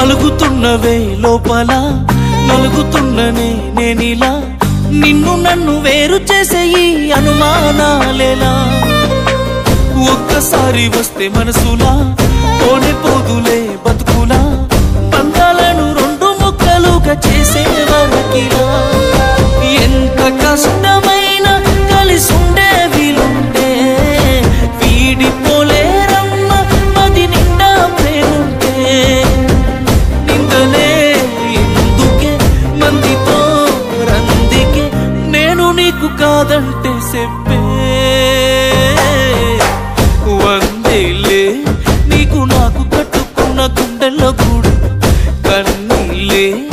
పలుకుతున్నవే లోపల నలుగుతున్ననే నేనిలా నిన్ను నన్ను వేరు చేసే ఈ అనుమానాలేలా ఒక్కసారి వస్తే మనసులా పోనే పోదులే బతుకులా బంధాలను రెండు ముక్కలుగా చేసే వరకిలా ఎంత కష్టమైన కలిసి ఉండే వీలుంటే వీడిపోలేరమ్మ మది నిండా ప్రేముంటే నిందలే ఎందుకే మందితో రందికే నేను నీకు కాదంటే చెప్పే వందేలే నీకు నాకు కట్టుకున్న గుండెల్లో గూడు కన్నీలే